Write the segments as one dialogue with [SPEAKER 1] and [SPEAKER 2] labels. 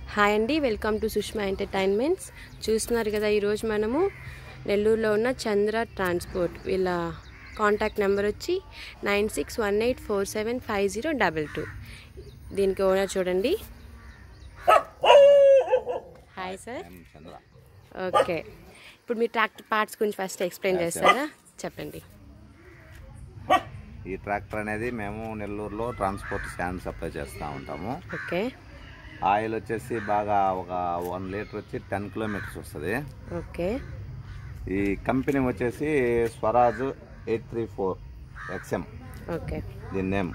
[SPEAKER 1] Hi అండి welcome to Sushma entertainments చూస్తున్నారు కదా ఈరోజు మనము నెల్లూరులో ఉన్న చంద్ర ట్రాన్స్పోర్ట్ వీళ్ళ కాంటాక్ట్ నెంబర్ వచ్చి nine six one eight four seven five zero double two దీనికి ఓనర్ చూడండి హాయ్ సార్
[SPEAKER 2] చంద్ర
[SPEAKER 1] ఓకే ఇప్పుడు మీ ట్రాక్టర్ పార్ట్స్ గురించి ఫస్ట్ ఎక్స్ప్లెయిన్ చేస్తారా చెప్పండి
[SPEAKER 2] ఈ ట్రాక్టర్ అనేది మేము నెల్లూరులో ట్రాన్స్పోర్ట్ స్టాండ్ సప్లై చేస్తూ ఉంటాము
[SPEAKER 1] ఓకే
[SPEAKER 2] ఆయిల్ వచ్చేసి బాగా ఒక వన్ లీటర్ వచ్చి టెన్ కిలోమీటర్స్ వస్తుంది
[SPEAKER 1] ఓకే
[SPEAKER 2] ఈ కంపెనీ వచ్చేసి Swaraj eight three four X M
[SPEAKER 1] okay
[SPEAKER 2] దీని నేమ్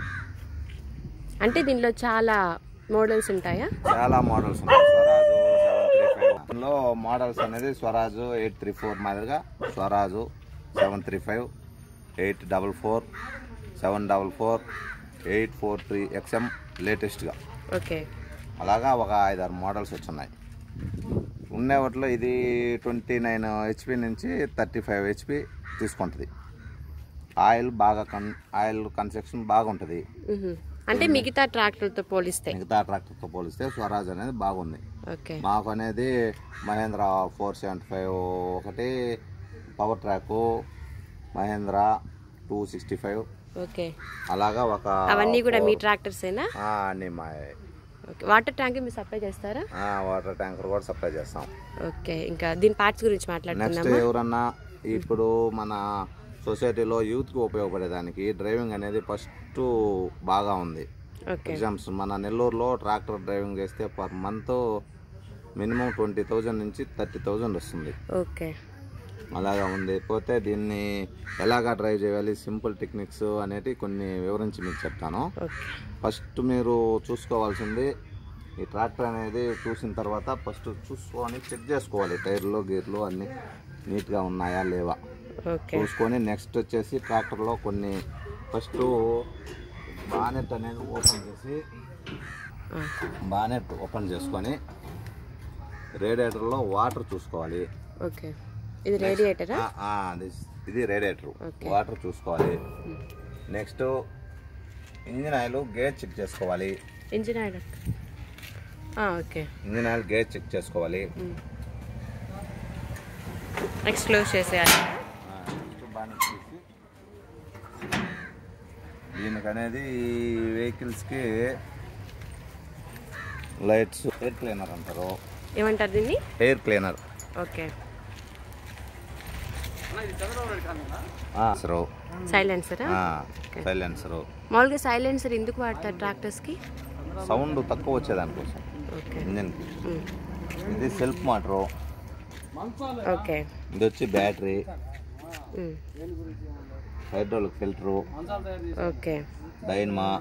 [SPEAKER 1] అంటే దీనిలో చాలా మోడల్స్ ఉంటాయా
[SPEAKER 2] చాలా మోడల్స్ ఉన్నాయి స్వరాజు సెవెన్ త్రీ ఫైవ్ దీనిలో మోడల్స్ అనేది స్వరాజు ఎయిట్ త్రీ ఫోర్ మాదిరిగా Swaraj seven three five eight double four seven double four eight four three X M లేటెస్ట్గా
[SPEAKER 1] ఓకే
[SPEAKER 2] అలాగా ఒక ఐదారు మోడల్స్ వచ్చున్నాయి ఉండే వాటిలో ఇది ట్వంటీ నైన్ హెచ్పి నుంచి థర్టీ ఫైవ్ హెచ్పి తీసుకుంటుంది ఆయిల్ బాగా కన్ ఆయిల్ కన్స్ట్రక్షన్ బాగుంటుంది
[SPEAKER 1] మ్హూ. అంటే మిగతా ట్రాక్టర్తో పోలిస్తే
[SPEAKER 2] మిగతా ట్రాక్టర్తో పోలిస్తే స్వరాజ్ అనేది బాగుంది
[SPEAKER 1] ఓకే
[SPEAKER 2] మాకు అనేది మహేంద్ర ఫోర్ సెవెంటీ ఫైవ్ ఒకటి power track Mahindra two sixty five
[SPEAKER 1] okay
[SPEAKER 2] అలాగా ఒక
[SPEAKER 1] అవన్నీ కూడా మీ ట్రాక్టర్సేనా
[SPEAKER 2] ఆ, అన్నీ మా
[SPEAKER 1] ఓకే వాటర్ ట్యాంక్ మీరు సప్లై చేస్తారా
[SPEAKER 2] ఆ, వాటర్ ట్యాంకర్ కూడా సప్లై చేస్తాం
[SPEAKER 1] ఓకే ఇంకా దీని పార్ట్స్ గురించి
[SPEAKER 2] నెక్స్ట్
[SPEAKER 1] మాట్లాడుకుందామా
[SPEAKER 2] ఎవరన్నా ఇప్పుడు మన సొసైటీలో యూత్కి ఉపయోగపడేదానికి డ్రైవింగ్ అనేది ఫస్ట్ బాగా ఉంది
[SPEAKER 1] ఓకే
[SPEAKER 2] ఎగ్జామ్స్ మన నెల్లూరులో ట్రాక్టర్ డ్రైవింగ్ చేస్తే per month minimum twenty thousand నుంచి థర్టీ థౌజండ్ వస్తుంది
[SPEAKER 1] ఓకే
[SPEAKER 2] అలాగా ఉంది పోతే దీన్ని ఎలాగా డ్రైవ్ చేయాలి సింపుల్ టెక్నిక్స్ అనేటి కొన్ని వివరించి మీకు చెప్తాను
[SPEAKER 1] ఓకే
[SPEAKER 2] ఫస్ట్ మీరు చూసుకోవాల్సింది ఈ ట్రాక్టర్ అనేది చూసిన తర్వాత ఫస్ట్ చూసుకొని చెక్ చేసుకోవాలి టైర్లు గీర్లు అన్నీ నీట్గా ఉన్నాయా లేవా
[SPEAKER 1] ఓకే
[SPEAKER 2] చూసుకొని నెక్స్ట్ వచ్చేసి ట్రాక్టర్లో కొన్ని ఫస్ట్ బానెట్ అనేది ఓపెన్ చేసి
[SPEAKER 1] ఆ,
[SPEAKER 2] బానెట్ ఓపెన్ చేసుకొని రేడియేటర్లో వాటర్ చూసుకోవాలి
[SPEAKER 1] ఓకే ఇది రేడియేటరా
[SPEAKER 2] ఆ, ఆ, this- ఇది రేడియేటర్
[SPEAKER 1] Okay.
[SPEAKER 2] వాటర్ చూసుకోవాలి next engine oil gear check చేసుకోవాలి
[SPEAKER 1] ఇంజిన్ ఆయిల్ ఆ, okay
[SPEAKER 2] engine oil gear check చేసుకోవాలి
[SPEAKER 1] నెక్స్ట్ క్లోజ్ చేసేయాలి
[SPEAKER 2] నెక్స్ట్ బానెట్ తీసి దీనికి అనేది ఈ వెహికల్స్కి లైట్స్ ఎయిర్ క్లీనర్ అంటారు
[SPEAKER 1] ఏమంటారు దీన్ని
[SPEAKER 2] ఎయిర్ క్లీనర్
[SPEAKER 1] ఓకే
[SPEAKER 2] సరో
[SPEAKER 1] సైలెన్సరా
[SPEAKER 2] సైలెన్సరు
[SPEAKER 1] మామూలుగా సైలెన్సర్ ఎందుకు వాడతారు ట్రాక్టర్స్కి
[SPEAKER 2] సౌండ్ తక్కువ వచ్చేదానికోసం
[SPEAKER 1] ఓకే
[SPEAKER 2] ఇంజిన్కి
[SPEAKER 1] మ్,
[SPEAKER 2] ఇది సెల్ఫ్ మోటరు
[SPEAKER 1] ఓకే
[SPEAKER 2] ఇది వచ్చి బ్యాటరీ
[SPEAKER 1] మ్,
[SPEAKER 2] hydraulic filter
[SPEAKER 1] okay
[SPEAKER 2] dynamo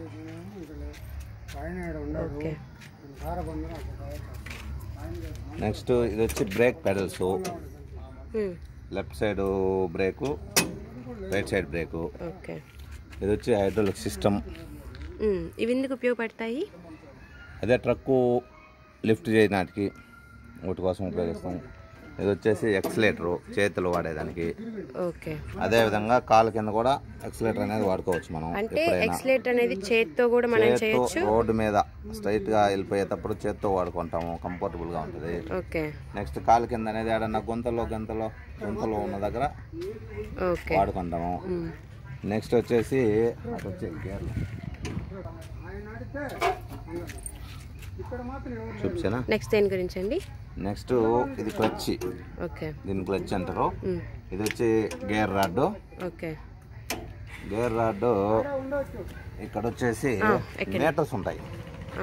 [SPEAKER 1] okay
[SPEAKER 2] next ఇది వచ్చి బ్రేక్ పెడల్స్
[SPEAKER 1] మ్,
[SPEAKER 2] left side brake right side brake
[SPEAKER 1] okay
[SPEAKER 2] ఇది వచ్చి హైడ్రాలిక్ సిస్టమ్
[SPEAKER 1] మ్, ఇవి ఎందుకు ఉపయోగపడతాయి
[SPEAKER 2] అదే ట్రక్కు లిఫ్ట్ చేయడానికి వాటి కోసం ఉపయోగిస్తాం ఇది వచ్చేసి ఎక్సలేటరు చేతులు వాడేదానికి
[SPEAKER 1] ఓకే
[SPEAKER 2] అదేవిధంగా కాలు కింద కూడా ఎక్సలేటర్ అనేది వాడుకోవచ్చు మనం
[SPEAKER 1] అంటే
[SPEAKER 2] ఎప్పుడైనా
[SPEAKER 1] ఎక్స్లేటర్ అనేది చేత్తో కూడా మనం
[SPEAKER 2] చేత్తో
[SPEAKER 1] చేయొచ్చు
[SPEAKER 2] రోడ్డు మీద స్ట్రైట్ గా వెళ్ళిపోయేటప్పుడు చేత్తో వాడుకుంటాము కంఫర్టబుల్ గా ఉంటుంది
[SPEAKER 1] ఓకే
[SPEAKER 2] నెక్స్ట్ కాలు కింద అనేది ఏడన్నా గుంతలో గంతలో గుంతలో ఉన్న దగ్గర
[SPEAKER 1] ఓకే
[SPEAKER 2] వాడుకుంటాము
[SPEAKER 1] మ్,
[SPEAKER 2] నెక్స్ట్ వచ్చేసి అటు వచ్చే గేర్లు చూపించానా
[SPEAKER 1] నెక్స్ట్ దేని గురించి అండి
[SPEAKER 2] నెక్స్ట్ ఇది క్లచ్
[SPEAKER 1] ఓకే
[SPEAKER 2] దీని క్లచ్ అంటారు
[SPEAKER 1] మ్,
[SPEAKER 2] ఇది వచ్చి gear rod
[SPEAKER 1] okay
[SPEAKER 2] gear rod ఇక్కడ వచ్చేసి
[SPEAKER 1] ఆ, ఎక్కండి.
[SPEAKER 2] మీటర్స్ ఉంటాయి
[SPEAKER 1] ఆ,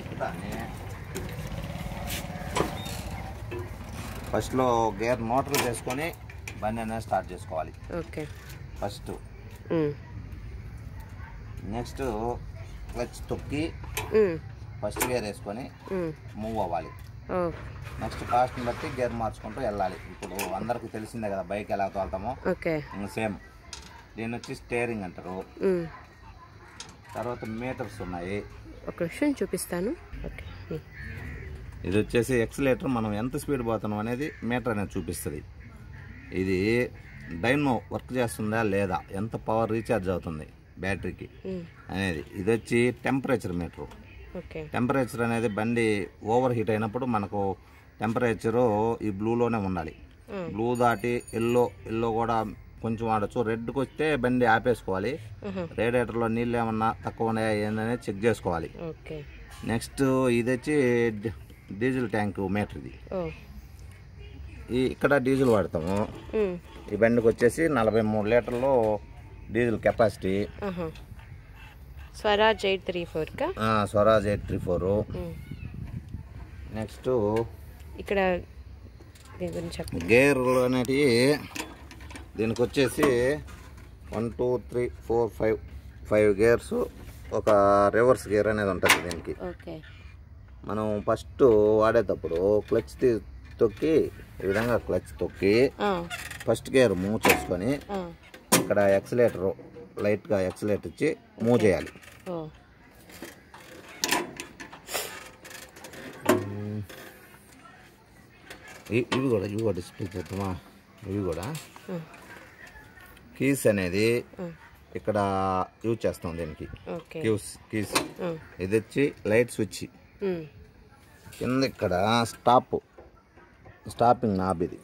[SPEAKER 2] ఫస్ట్లో గేర్ మోటార్ చేసుకొని బండి అనేది స్టార్ట్ చేసుకోవాలి
[SPEAKER 1] ఓకే
[SPEAKER 2] ఫస్ట్
[SPEAKER 1] మ్,
[SPEAKER 2] నెక్స్ట్ క్లచ్ తొక్కి
[SPEAKER 1] మ్,
[SPEAKER 2] ఫస్ట్ గేర్ వేసుకొని
[SPEAKER 1] మ్,
[SPEAKER 2] మూవ్ అవ్వాలి
[SPEAKER 1] ఓ
[SPEAKER 2] నెక్స్ట్ కాస్ట్ని బట్టి గేర్ మార్చుకుంటూ వెళ్ళాలి ఇప్పుడు అందరికీ తెలిసిందే కదా బైక్ ఎలా తోలుతామో
[SPEAKER 1] ఓకే
[SPEAKER 2] సేమ్ దీని వచ్చి స్టేరింగ్ అంటారు
[SPEAKER 1] మ్,
[SPEAKER 2] తర్వాత మీటర్స్ ఉన్నాయి
[SPEAKER 1] ఒక విషయం చూపిస్తాను ఓకే మ్,
[SPEAKER 2] ఇది వచ్చేసి ఎక్సలేటర్ మనం ఎంత స్పీడ్ పోతున్నాం అనేది మీటర్ అనేది చూపిస్తుంది ఇది డైనో వర్క్ చేస్తుందా లేదా ఎంత పవర్ రీఛార్జ్ అవుతుంది బ్యాటరీకి
[SPEAKER 1] మ్,
[SPEAKER 2] అనేది ఇది వచ్చి టెంపరేచర్ మీటర్
[SPEAKER 1] ఓకే
[SPEAKER 2] టెంపరేచర్ అనేది బండి ఓవర్ హీట్ అయినప్పుడు మనకు టెంపరేచరు ఈ బ్లూలోనే ఉండాలి
[SPEAKER 1] Mm.
[SPEAKER 2] బ్లూ దాటి ఎల్లో ఎల్లో కూడా కొంచెం వాడచ్చు రెడ్కి వస్తే బండి ఆపేసుకోవాలి
[SPEAKER 1] ఆహా.
[SPEAKER 2] రేడియేటర్లో నీళ్ళు ఏమన్నా తక్కువ ఉన్నాయా ఏందనేది చెక్ చేసుకోవాలి
[SPEAKER 1] ఓకే
[SPEAKER 2] నెక్స్ట్ ఇది వచ్చి డి- డీజిల్ ట్యాంక్ మీటర్ ఇది
[SPEAKER 1] ఓ
[SPEAKER 2] ఈ ఇక్కడ డీజిల్ వాడతాము
[SPEAKER 1] ఉమ్.
[SPEAKER 2] ఈ బండికి వచ్చేసి నలభై మూడు లీటర్లు డీజిల్ కెపాసిటీ
[SPEAKER 1] ఆహా స్వరాజ్ ఎయిట్ త్రీ ఫోర్కా
[SPEAKER 2] ఆ, Swaraj eight three four next
[SPEAKER 1] ఇక్కడ దీని గురించి చెప్పండి
[SPEAKER 2] గేర్లు అనేటివి దీనికి వచ్చేసి one two three four five five gears ఒక రివర్స్ గేర్ అనేది ఉంటుంది దీనికి
[SPEAKER 1] ఓకే
[SPEAKER 2] మనం ఫస్ట్ వాడేటప్పుడు క్లచ్ తీ తొక్కి ఈ విధంగా క్లచ్ తొక్కి
[SPEAKER 1] ఆ,
[SPEAKER 2] ఫస్ట్ గేర్ మూవ్ చేసుకొని
[SPEAKER 1] ఆ.
[SPEAKER 2] ఇక్కడ ఎక్సలేటర్ లైట్గా ఎక్సలేటర్ ఇచ్చి మూవ్ చేయాలి
[SPEAKER 1] ఓ
[SPEAKER 2] ఇ- ఇవి కూడా ఇవి కూడా డిస్ప్లే చేద్దామా ఇవి కూడా
[SPEAKER 1] ఆ,
[SPEAKER 2] కీస్ అనేది
[SPEAKER 1] ఆ.
[SPEAKER 2] ఇక్కడ యూజ్ చేస్తాం దీనికి
[SPEAKER 1] ఓకే
[SPEAKER 2] కీస్ కీస్
[SPEAKER 1] ఆ,
[SPEAKER 2] ఇది వచ్చి లైట్ స్విచ్
[SPEAKER 1] ఉమ్.
[SPEAKER 2] కింద ఇక్కడ స్టాప్ స్టాపింగ్ నాబ్ ఇది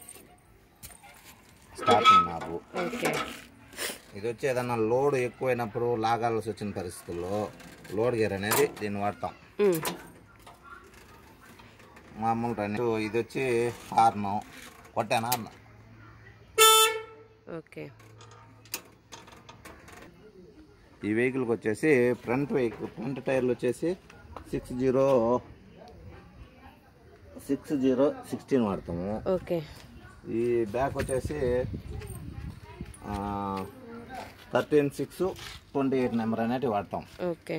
[SPEAKER 2] స్టాపింగ్ నాబు
[SPEAKER 1] ఓకే
[SPEAKER 2] ఇది వచ్చి ఏదన్నా లోడ్ ఎక్కువైనప్పుడు లాగాల్సి వచ్చిన పరిస్థితుల్లో లోడ్ గేర్ అనేది దీన్ని వాడతాం
[SPEAKER 1] ఉమ్.
[SPEAKER 2] మామూలు రన్నింగ్ ఇది వచ్చి హార్న్ కొట్టాను హార్న్
[SPEAKER 1] ఓకే
[SPEAKER 2] ఈ వెహికల్కి వచ్చేసి ఫ్రంట్ వెహికల్ ఫ్రంట్ టైర్లు వచ్చేసి six zero six zero sixteen వాడతాము
[SPEAKER 1] ఓకే
[SPEAKER 2] ఈ బ్యాక్ వచ్చేసి thirteen six twenty eight number అనేటివి వాడతాం
[SPEAKER 1] ఓకే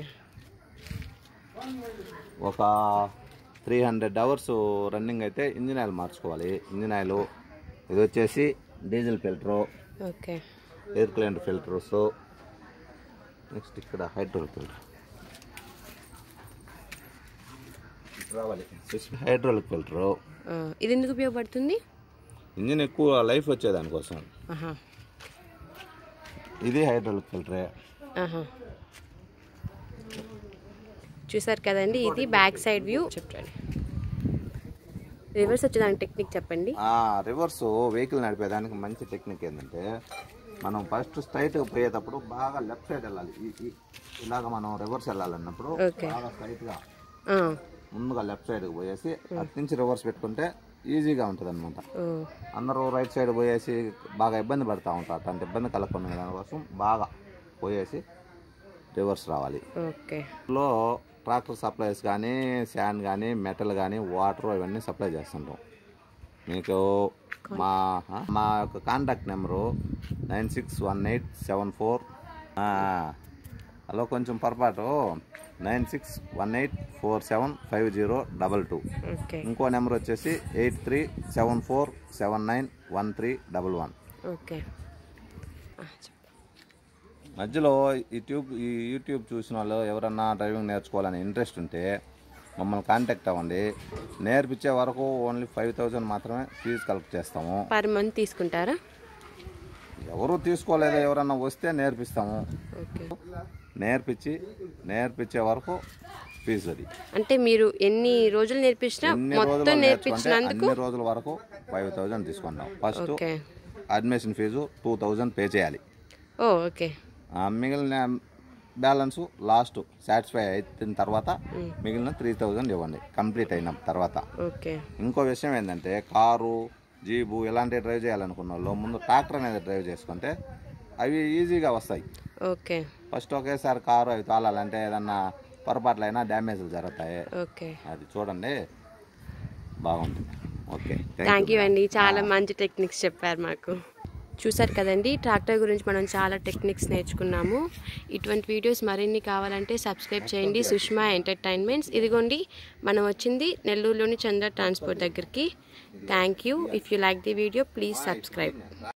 [SPEAKER 2] ఒక త్రీ హండ్రెడ్ అవర్స్ రన్నింగ్ అయితే ఇంజిన్ ఆయిల్ మార్చుకోవాలి ఇంజిన్ ఆయిల్ ఇది వచ్చేసి diesel filter
[SPEAKER 1] okay
[SPEAKER 2] air client filters next ఇక్కడ హైడ్రోలిక్ ఫిల్టర్ రావాలి హైడ్రోలిక్ ఫిల్టరు
[SPEAKER 1] ఆ, ఇది ఎందుకు ఉపయోగపడుతుంది
[SPEAKER 2] ఇంజిన్ ఎక్కువ లైఫ్ వచ్చేదానికోసం
[SPEAKER 1] ఆహా
[SPEAKER 2] ఇది హైడ్రోలిక్ ఫిల్టరే
[SPEAKER 1] ఆహా చూసారు కదండి ఇది బ్యాక్ సైడ్ వ్యూ చెప్పండి రివర్స్ వచ్చేదానికి టెక్నిక్ చెప్పండి
[SPEAKER 2] రివర్స్ వెహికల్ నడిపేదానికి మంచి టెక్నిక్ ఏంటంటే మనం ఫస్ట్ స్ట్రైట్గా పోయేటప్పుడు బాగా లెఫ్ట్ సైడ్ వెళ్ళాలి ఈ- ఈ- ఇలాగ మనం రివర్స్ వెళ్ళాలన్నప్పుడు
[SPEAKER 1] Okay.
[SPEAKER 2] బాగా స్ట్రైట్గా
[SPEAKER 1] ఆ,
[SPEAKER 2] ముందుగా లెఫ్ట్ సైడ్కి పోయేసి అటు నుంచి రివర్స్ పెట్టుకుంటే ఈజీగా ఉంటుంది అనమాట
[SPEAKER 1] ఓ,
[SPEAKER 2] అందరూ రైట్ సైడ్ పోయేసి బాగా ఇబ్బంది పడుతూ ఉంటారు అట్లాంటి ఇబ్బంది కలగకుండా దానికోసం బాగా పోయేసి రివర్స్ రావాలి
[SPEAKER 1] ఓకే
[SPEAKER 2] లో ట్రాక్టర్ సప్లైస్ కానీ శాండ్ కానీ మెటల్ కానీ వాటర్ ఇవన్నీ సప్లై చేస్తుంటాం మీకు మా ఆ, మా యొక్క contact number nine six one eight seven four hello కొంచెం పొరపాటు nine six one eight four seven five zero double two
[SPEAKER 1] okay
[SPEAKER 2] ఇంకో నెంబర్ వచ్చేసి eight three seven four seven nine one three double one
[SPEAKER 1] okay ఆ, చెప్ప-
[SPEAKER 2] మధ్యలో YouTube ఈ YouTube చూసిన వాళ్ళు ఎవరన్నా డ్రైవింగ్ నేర్చుకోవాలని ఇంట్రెస్ట్ ఉంటే మమ్మల్ని కాంటాక్ట్ అవ్వండి నేర్పించే వరకు ఓన్లీ ఫైవ్ థౌజండ్ మాత్రమే ఫీజు కలెక్ట్ చేస్తాము
[SPEAKER 1] పర్ మంత్ తీసుకుంటారా
[SPEAKER 2] ఎవరు తీసుకోలేదో ఎవరన్నా వస్తే నేర్పిస్తాము
[SPEAKER 1] ఓకే
[SPEAKER 2] నేర్పించి నేర్పించే వరకు ఫీజు అది
[SPEAKER 1] అంటే మీరు ఎన్ని రోజులు నేర్పించినా
[SPEAKER 2] ఎన్ని
[SPEAKER 1] మొత్తం
[SPEAKER 2] రోజులు నేర్చుకుంటే
[SPEAKER 1] నేర్పించినందుకు
[SPEAKER 2] అన్ని రోజుల వరకు ఫైవ్ థౌజండ్ తీసుకుంటాం first
[SPEAKER 1] okay
[SPEAKER 2] admission fee two thousand pay చేయాలి
[SPEAKER 1] ఓ ఓకే
[SPEAKER 2] ఆ మిగిలిన బ్యాలెన్స్ లాస్ట్ సాటిస్ఫై అయిన తర్వాత మిగిలిన త్రీ థౌజండ్ ఇవ్వండి కంప్లీట్ అయిన తర్వాత
[SPEAKER 1] ఓకే
[SPEAKER 2] ఇంకో విషయం ఏంటంటే కారు జీబు ఇలాంటివి డ్రైవ్ చేయాలనుకున్న వాళ్ళు ముందు ట్రాక్టర్ అనేది డ్రైవ్ చేసుకుంటే అవి ఈజీగా వస్తాయి
[SPEAKER 1] ఓకే
[SPEAKER 2] ఫస్ట్ ఒకేసారి కారు అవి తోలాలంటే ఏదన్నా పొరపాట్లైనా డ్యామేజ్లు జరుగుతాయి
[SPEAKER 1] ఓకే
[SPEAKER 2] అది చూడండి బాగుంటుంది ఓకే
[SPEAKER 1] థ్యాంక్ యూ అండి చాలా మంచి టెక్నిక్స్ చెప్పారు మాకు చూసారు కదండి ట్రాక్టర్ గురించి మనం చాలా టెక్నిక్స్ నేర్చుకున్నాము ఇటువంటి వీడియోస్ మరిన్ని కావాలంటే సబ్స్క్రైబ్ చేయండి సుష్మా ఎంటర్టైన్మెంట్స్ ఇదిగోండి మనం వచ్చింది నెల్లూరులోని చంద్ర ట్రాన్స్పోర్ట్ దగ్గరికి thank you if you like the video please subscribe